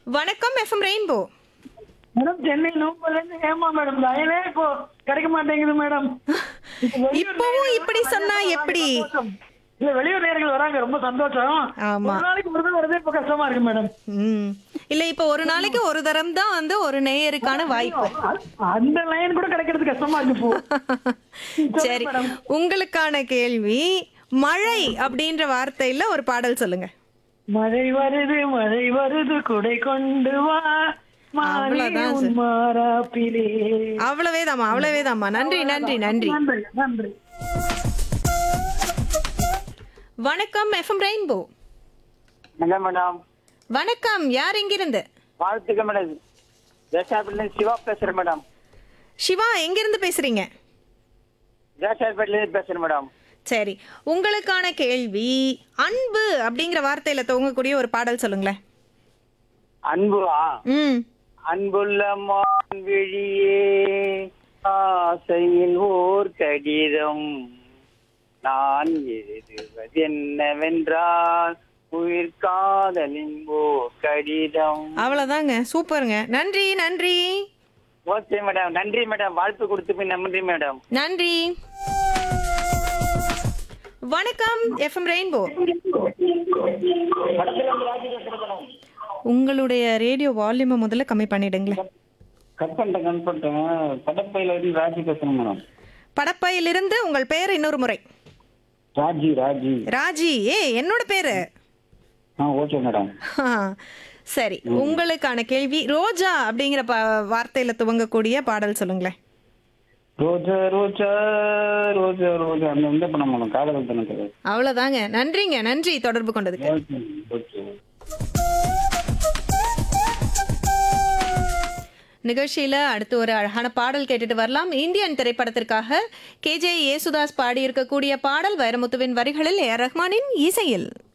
வணக்கம் FM rainbow madam Chennai நூம்பல்ல இருந்து ஏமா மேடம் லயனே இப்போ கிடைக்க மாட்டேங்குது மேடம் இப்ப வெளியூர் இப்பவும் நேயர்கள் இப்படி வராங்க, சொன்னா ரொம்ப எப்படி? சந்தோஷம். இல்ல வெளியூர் நேயர்கள் வராங்க ரொம்ப சந்தோஷம் ஆமா. ஒரு நாளைக்கு ஒரு தான் வரதே இப்ப கஷ்டமா இருக்கு மேடம் ம் இல்ல இப்ப ஒரு நாளைக்கு ஒரு தரம் தான் வந்து ஒரு நேயருக்கான வாய்ப்பு அந்த லைன் கூட கிடைக்கிறது கஷ்டமா இருக்கு இப்போ சரி உங்களுக்கான கேள்வி மழை அப்படின்ற வார்த்தையில ஒரு பாடல் சொல்லுங்க மழை வருது மழை வருது குடை கொண்டு வா மாறி அவ்வளவுதான் உன் சார். மாறாப்பிலே அவ்வளவே தாமா அவ்வளவே தாமா நன்றி நன்றி நன்றி நன்றி நன்றி வணக்கம் எஃப்எம் ரெயின்போ என்ன மேடம் வணக்கம் யார் எங்கிருந்து வாழ்த்துக்கள் மேடம் தேசாபேட்டில சிவா பேசுறேன் மேடம் சிவா எங்கிருந்து பேசுறீங்க தேசாபேட்டில இருந்து பேசுறேன் மேடம் சரி உங்களுக்கான கேள்வி அன்பு அப்படிங்கிற வார்த்தையில துவங்கக்கூடிய ஒரு பாடல் சொல்லுங்களேன் அன்புவா ம் அன்புள்ள மான்விழியே ஆசையில் ஓர் கடிதம் நான் எழுதுவது என்னவென்றால் உயிர் காதலின் ஓர் கடிதம் அவ்வளவுதாங்க சூப்பருங்க நன்றி நன்றி ஓகே மேடம் நன்றி மேடம் வாழ்த்து கொடுத்து நன்றி மேடம் நன்றி வணக்கம் எஃப்எம் ரெயின்போ உங்களுடைய ரேடியோ வால்யூமை முதல்ல கம்மி பண்ணிடுங்களேன் கட் பண்ணிட்டேன் கட் பண்ணிட்டேன் படப்பையில இருந்து ராஜி பேசுறேன் மேடம் படப்பையிலிருந்து உங்கள் பெயர் இன்னொரு முறை ராஜி ராஜி ராஜி ஏ என்னோட பேரு ஆ ஓகே மேடம் ஆ, சரி உங்களுக்கான கேள்வி ரோஜா அப்படிங்கிற ப வார்த்தையில துவங்கக்கூடிய பாடல் சொல்லுங்களேன் ரோஜா ரோஜா ரோஜா ரோஜா அந்த இந்த பண்ண மேடம் காதல் தினத்தில் அவ்வளவுதாங்க நன்றிங்க நன்றி தொடர்பு கொண்டதுக்கு ஓகே ஓகே நிகழ்ச்சியில அடுத்து ஒரு அழகான பாடல் கேட்டுட்டு வரலாம் இந்தியன் திரைப்படத்திற்காக கேஜே யேசுதாஸ் பாடியிருக்கக்கூடிய பாடல் வைரமுத்துவின் வரிகளில் ஏ ஆர் ரஹ்மானின் இசையில்